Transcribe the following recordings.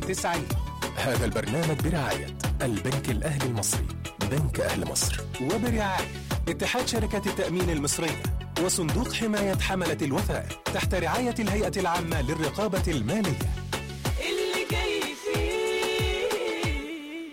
90 هذا البرنامج برعاية البنك الأهلي المصري بنك أهل مصر وبرعاية اتحاد شركات التأمين المصرية وصندوق حماية حملة الوثائق تحت رعاية الهيئة العامة للرقابة المالية اللي جاي فيه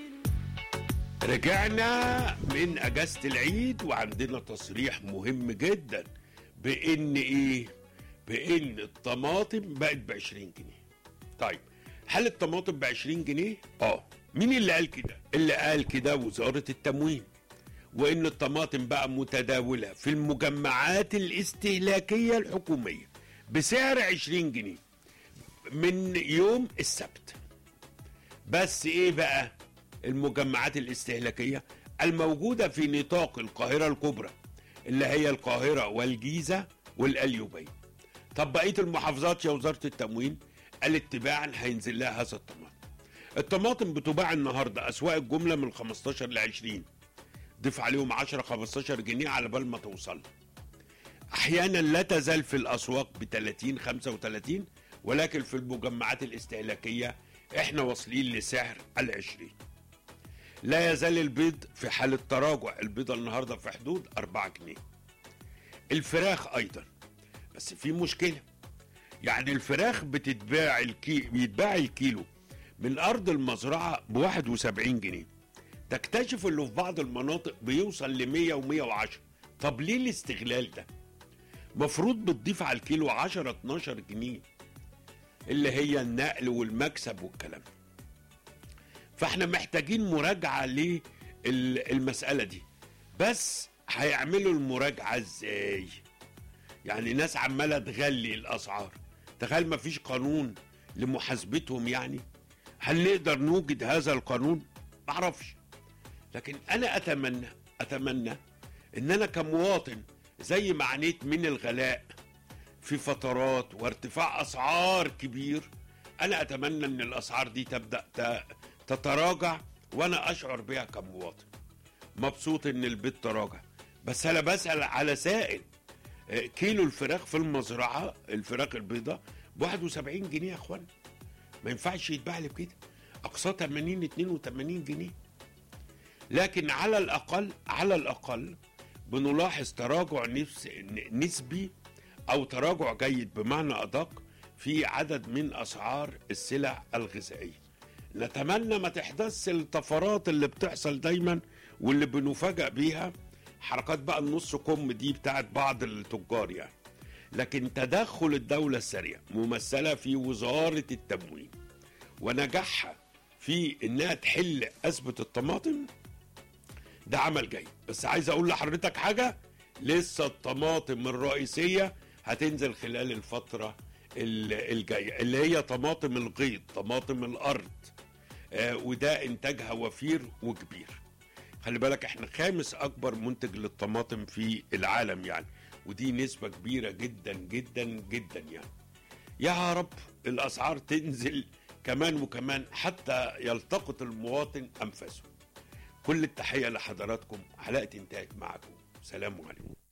رجعنا من اجازه العيد وعندنا تصريح مهم جدا بان ايه بان الطماطم بقت ب 20 جنيه طيب هل الطماطم ب 20 جنيه اه مين اللي قال كده اللي قال كده وزاره التموين وان الطماطم بقى متداوله في المجمعات الاستهلاكيه الحكوميه بسعر 20 جنيه من يوم السبت بس ايه بقى المجمعات الاستهلاكيه الموجوده في نطاق القاهره الكبرى اللي هي القاهره والجيزه والقليوبيه طب بقيه المحافظات يا وزاره التموين قالت تباعا هينزل لها هذا الطماطم الطماطم بتباع النهارده اسواق الجمله من 15 ل 20 ضيف عليهم 10 15 جنيه على بال ما توصل احيانا لا تزال في الاسواق ب 30 35 ولكن في المجمعات الاستهلاكيه احنا واصلين لسعر ال 20 لا يزال البيض في حالة تراجع البيضة النهاردة في حدود 4 جنيه الفراخ أيضا بس في مشكلة يعني الفراخ بتتباع الكي... بيتباع الكيلو من أرض المزرعة ب 71 جنيه تكتشف انه في بعض المناطق بيوصل ل 100 و 110 طب ليه الاستغلال ده؟ مفروض بتضيف على الكيلو 10 12 جنيه اللي هي النقل والمكسب والكلام ده فاحنا محتاجين مراجعه للمساله دي بس هيعملوا المراجعه ازاي يعني ناس عماله تغلي الاسعار تخيل ما فيش قانون لمحاسبتهم يعني هل نقدر نوجد هذا القانون معرفش لكن انا اتمنى اتمنى ان انا كمواطن زي ما عانيت من الغلاء في فترات وارتفاع اسعار كبير انا اتمنى ان الاسعار دي تبدا ت- تتراجع وانا اشعر بها كمواطن مبسوط ان البيت تراجع بس انا بسال على سائل آه، كيلو الفراخ في المزرعه الفراخ البيضاء ب 71 جنيه يا اخوان ما ينفعش يتباع لي بكده اقصاه 80 82 جنيه لكن على الاقل على الاقل بنلاحظ تراجع نفس نسبي او تراجع جيد بمعنى ادق في عدد من اسعار السلع الغذائيه نتمنى ما تحدث الطفرات اللي بتحصل دايما واللي بنفاجأ بيها حركات بقى النص كم دي بتاعت بعض التجار يعني لكن تدخل الدولة السريع ممثلة في وزارة التموين ونجاحها في انها تحل أزمة الطماطم ده عمل جيد بس عايز اقول لحضرتك حاجة لسه الطماطم الرئيسية هتنزل خلال الفترة ال- الجاية اللي هي طماطم الغيط طماطم الأرض آه وده إنتاجها وفير وكبير خلي بالك احنا خامس أكبر منتج للطماطم في العالم يعني ودي نسبة كبيرة جدا جدا جدا يعني يا رب الأسعار تنزل كمان وكمان حتى يلتقط المواطن أنفاسه كل التحية لحضراتكم حلقة انتهت معكم سلام عليكم